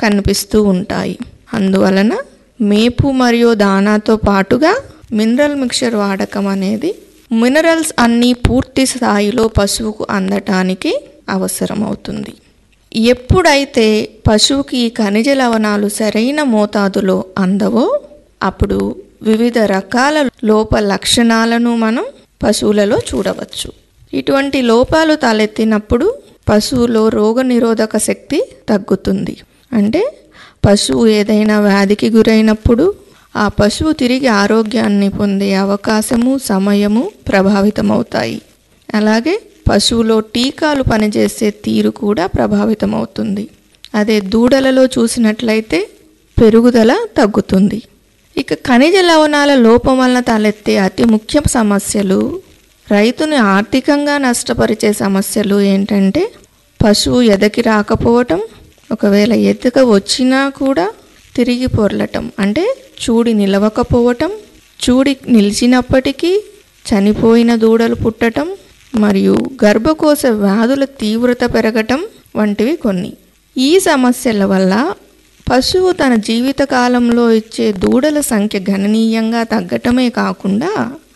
కనిపిస్తూ ఉంటాయి అందువలన మేపు మరియు దానాతో పాటుగా మినరల్ మిక్చర్ వాడకం అనేది మినరల్స్ అన్నీ పూర్తి స్థాయిలో పశువుకు అందటానికి అవసరమవుతుంది ఎప్పుడైతే పశువుకి ఈ ఖనిజ లవణాలు సరైన మోతాదులో అందవో అప్పుడు వివిధ రకాల లోప లక్షణాలను మనం పశువులలో చూడవచ్చు ఇటువంటి లోపాలు తలెత్తినప్పుడు పశువులో రోగనిరోధక శక్తి తగ్గుతుంది అంటే పశువు ఏదైనా వ్యాధికి గురైనప్పుడు ఆ పశువు తిరిగి ఆరోగ్యాన్ని పొందే అవకాశము సమయము ప్రభావితమవుతాయి అలాగే పశువులో టీకాలు పనిచేసే తీరు కూడా ప్రభావితమవుతుంది అదే దూడలలో చూసినట్లయితే పెరుగుదల తగ్గుతుంది ఇక ఖనిజ లవణాల లోపం వలన తలెత్తే అతి ముఖ్య సమస్యలు రైతుని ఆర్థికంగా నష్టపరిచే సమస్యలు ఏంటంటే పశువు ఎదకి రాకపోవటం ఒకవేళ ఎదక వచ్చినా కూడా తిరిగి పొర్లటం అంటే చూడి నిలవకపోవటం చూడి నిలిచినప్పటికీ చనిపోయిన దూడలు పుట్టటం మరియు గర్భకోశ వ్యాధుల తీవ్రత పెరగటం వంటివి కొన్ని ఈ సమస్యల వల్ల పశువు తన జీవితకాలంలో ఇచ్చే దూడల సంఖ్య గణనీయంగా తగ్గటమే కాకుండా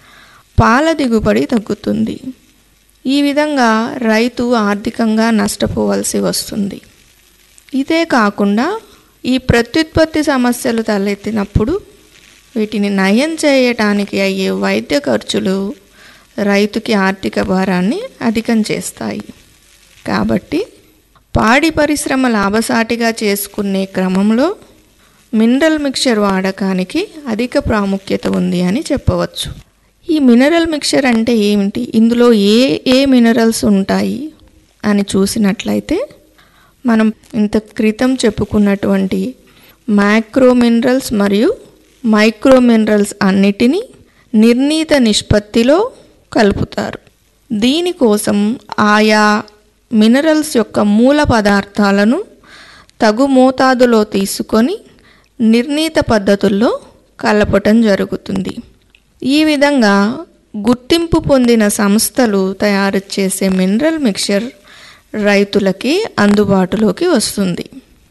పాల దిగుబడి తగ్గుతుంది ఈ విధంగా రైతు ఆర్థికంగా నష్టపోవలసి వస్తుంది ఇదే కాకుండా ఈ ప్రత్యుత్పత్తి సమస్యలు తలెత్తినప్పుడు వీటిని నయం చేయటానికి అయ్యే వైద్య ఖర్చులు రైతుకి ఆర్థిక భారాన్ని అధికం చేస్తాయి కాబట్టి పాడి పరిశ్రమ లాభసాటిగా చేసుకునే క్రమంలో మినరల్ మిక్చర్ వాడకానికి అధిక ప్రాముఖ్యత ఉంది అని చెప్పవచ్చు ఈ మినరల్ మిక్చర్ అంటే ఏమిటి ఇందులో ఏ ఏ మినరల్స్ ఉంటాయి అని చూసినట్లయితే మనం ఇంత క్రితం చెప్పుకున్నటువంటి మైక్రో మినరల్స్ మరియు మైక్రో మినరల్స్ అన్నిటినీ నిర్ణీత నిష్పత్తిలో కలుపుతారు దీనికోసం ఆయా మినరల్స్ యొక్క మూల పదార్థాలను తగు మోతాదులో తీసుకొని నిర్ణీత పద్ధతుల్లో కలపటం జరుగుతుంది ఈ విధంగా గుర్తింపు పొందిన సంస్థలు తయారు చేసే మినరల్ మిక్చర్ రైతులకి అందుబాటులోకి వస్తుంది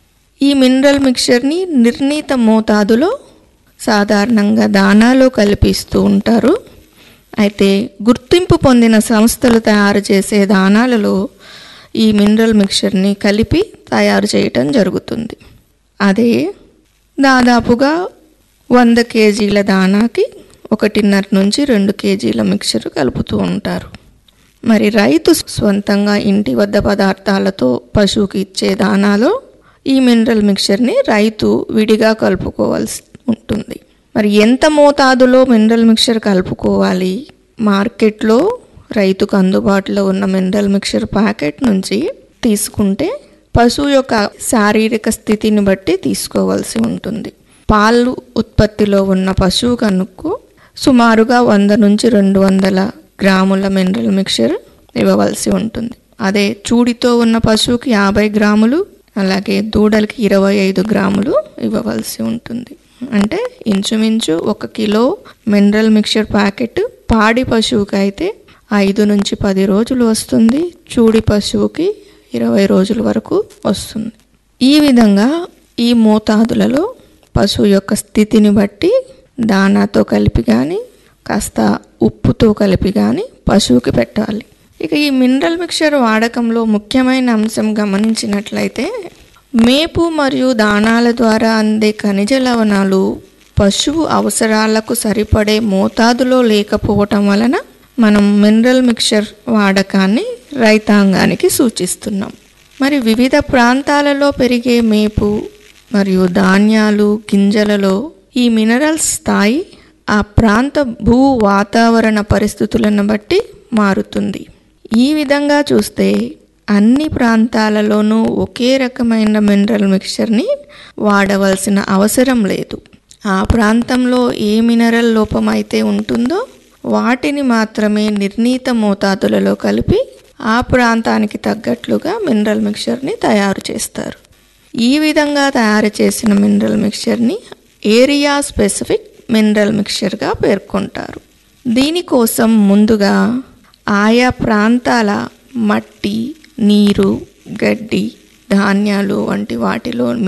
ఈ మినరల్ మిక్చర్ని నిర్ణీత మోతాదులో సాధారణంగా దానాలో కల్పిస్తూ ఉంటారు అయితే గుర్తింపు పొందిన సంస్థలు తయారు చేసే దానాలలో ఈ మినరల్ మిక్చర్ని కలిపి తయారు చేయటం జరుగుతుంది అదే దాదాపుగా వంద కేజీల దానాకి ఒకటిన్నర నుంచి రెండు కేజీల మిక్చర్ కలుపుతూ ఉంటారు మరి రైతు స్వంతంగా ఇంటి వద్ద పదార్థాలతో పశువుకి ఇచ్చే దానాలో ఈ మినరల్ మిక్చర్ని రైతు విడిగా కలుపుకోవాల్సి ఉంటుంది మరి ఎంత మోతాదులో మినరల్ మిక్చర్ కలుపుకోవాలి మార్కెట్లో రైతుకు అందుబాటులో ఉన్న మినరల్ మిక్చర్ ప్యాకెట్ నుంచి తీసుకుంటే పశువు యొక్క శారీరక స్థితిని బట్టి తీసుకోవాల్సి ఉంటుంది పాలు ఉత్పత్తిలో ఉన్న పశువు కనుక్కు సుమారుగా వంద నుంచి రెండు వందల గ్రాముల మినరల్ మిక్చర్ ఇవ్వవలసి ఉంటుంది అదే చూడితో ఉన్న పశువుకి యాభై గ్రాములు అలాగే దూడలకి ఇరవై ఐదు గ్రాములు ఇవ్వవలసి ఉంటుంది అంటే ఇంచుమించు ఒక కిలో మినరల్ మిక్చర్ ప్యాకెట్ పాడి పశువుకి అయితే ఐదు నుంచి పది రోజులు వస్తుంది చూడి పశువుకి ఇరవై రోజుల వరకు వస్తుంది ఈ విధంగా ఈ మోతాదులలో పశువు యొక్క స్థితిని బట్టి దానాతో కలిపి కానీ కాస్త ఉప్పుతో కలిపి కానీ పశువుకి పెట్టాలి ఇక ఈ మినరల్ మిక్చర్ వాడకంలో ముఖ్యమైన అంశం గమనించినట్లయితే మేపు మరియు దానాల ద్వారా అందే ఖనిజ లవణాలు పశువు అవసరాలకు సరిపడే మోతాదులో లేకపోవటం వలన మనం మినరల్ మిక్చర్ వాడకాన్ని రైతాంగానికి సూచిస్తున్నాం మరి వివిధ ప్రాంతాలలో పెరిగే మేపు మరియు ధాన్యాలు గింజలలో ఈ మినరల్స్ స్థాయి ఆ ప్రాంత భూ వాతావరణ పరిస్థితులను బట్టి మారుతుంది ఈ విధంగా చూస్తే అన్ని ప్రాంతాలలోనూ ఒకే రకమైన మినరల్ మిక్చర్ని వాడవలసిన అవసరం లేదు ఆ ప్రాంతంలో ఏ మినరల్ లోపం అయితే ఉంటుందో వాటిని మాత్రమే నిర్ణీత మోతాదులలో కలిపి ఆ ప్రాంతానికి తగ్గట్లుగా మినరల్ మిక్చర్ని తయారు చేస్తారు ఈ విధంగా తయారు చేసిన మినరల్ మిక్చర్ని ఏరియా స్పెసిఫిక్ మినరల్ మిక్చర్గా పేర్కొంటారు దీనికోసం ముందుగా ఆయా ప్రాంతాల మట్టి నీరు గడ్డి ధాన్యాలు వంటి వాటిలో